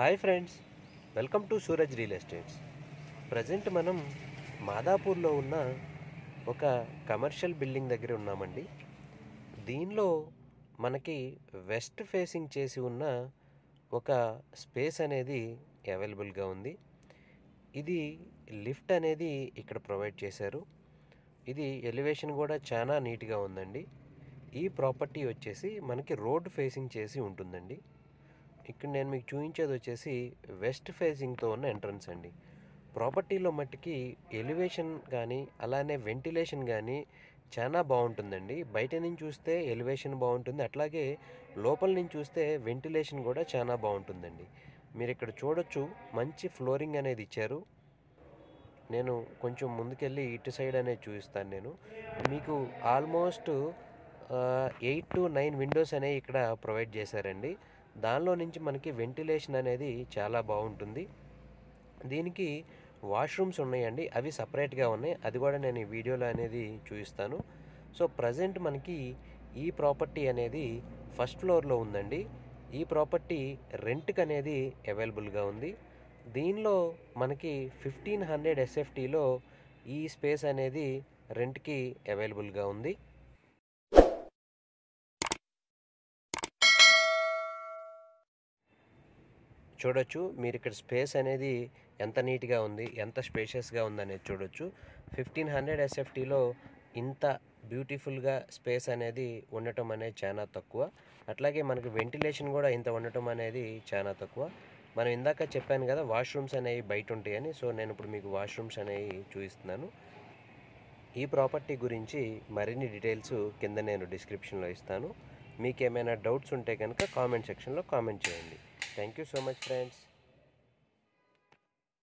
hi friends welcome to Suraj real estates present మనం మాదాపూర్లో ఉన్న ఒక కమర్షియల్ బిల్డింగ్ దగ్గర ఉన్నామండి దీనిలో మనకి వెస్ట్ ఫేసింగ్ చేసి ఉన్న ఒక స్పేస్ అనేది అవైలబుల్గా ఉంది ఇది లిఫ్ట్ అనేది ఇక్కడ ప్రొవైడ్ చేశారు ఇది ఎలివేషన్ కూడా చాలా నీట్గా ఉందండి ఈ ప్రాపర్టీ వచ్చేసి మనకి రోడ్ ఫేసింగ్ చేసి ఉంటుందండి ఇక్కడ నేను మీకు చూపించేది వచ్చేసి వెస్ట్ ఫేసింగ్తో ఉన్న ఎంట్రన్స్ అండి ప్రాపర్టీలో మట్టికి ఎలివేషన్ కానీ అలానే వెంటిలేషన్ కానీ చాలా బాగుంటుందండి బయట నుంచి చూస్తే ఎలివేషన్ బాగుంటుంది అట్లాగే లోపల నుంచి చూస్తే వెంటిలేషన్ కూడా చాలా బాగుంటుందండి మీరు ఇక్కడ చూడొచ్చు మంచి ఫ్లోరింగ్ అనేది ఇచ్చారు నేను కొంచెం ముందుకెళ్ళి ఇటు సైడ్ అనేది చూపిస్తాను నేను మీకు almost eight to nine windows అనేవి ఇక్కడ ప్రొవైడ్ చేశారండి దానిలో నుంచి మనకి వెంటిలేషన్ అనేది చాలా బాగుంటుంది దీనికి వాష్రూమ్స్ ఉన్నాయండి అవి సపరేట్గా ఉన్నాయి అది కూడా నేను ఈ వీడియోలో అనేది చూపిస్తాను సో ప్రజెంట్ మనకి ఈ ప్రాపర్టీ అనేది ఫస్ట్ ఫ్లోర్లో ఉందండి ఈ ప్రాపర్టీ రెంట్కి అనేది అవైలబుల్గా ఉంది దీనిలో మనకి ఫిఫ్టీన్ హండ్రెడ్ ఎస్ఎఫ్టీలో ఈ స్పేస్ అనేది రెంట్కి అవైలబుల్గా ఉంది చూడొచ్చు మీరు ఇక్కడ స్పేస్ అనేది ఎంత నీట్గా ఉంది ఎంత స్పేషియస్గా ఉంది అనేది చూడొచ్చు ఫిఫ్టీన్ హండ్రెడ్ ఎస్ఎఫ్టీలో ఇంత బ్యూటిఫుల్గా స్పేస్ అనేది ఉండటం అనేది చాలా తక్కువ అట్లాగే మనకి వెంటిలేషన్ కూడా ఇంత ఉండటం అనేది చాలా తక్కువ మనం ఇందాక చెప్పాను కదా వాష్రూమ్స్ అనేవి బయట ఉంటాయని సో నేను ఇప్పుడు మీకు వాష్రూమ్స్ అనేవి చూపిస్తున్నాను ఈ ప్రాపర్టీ గురించి మరిన్ని డీటెయిల్స్ కింద నేను డిస్క్రిప్షన్లో ఇస్తాను మీకు ఏమైనా డౌట్స్ ఉంటే కనుక కామెంట్ సెక్షన్లో కామెంట్ చేయండి thank you so much friends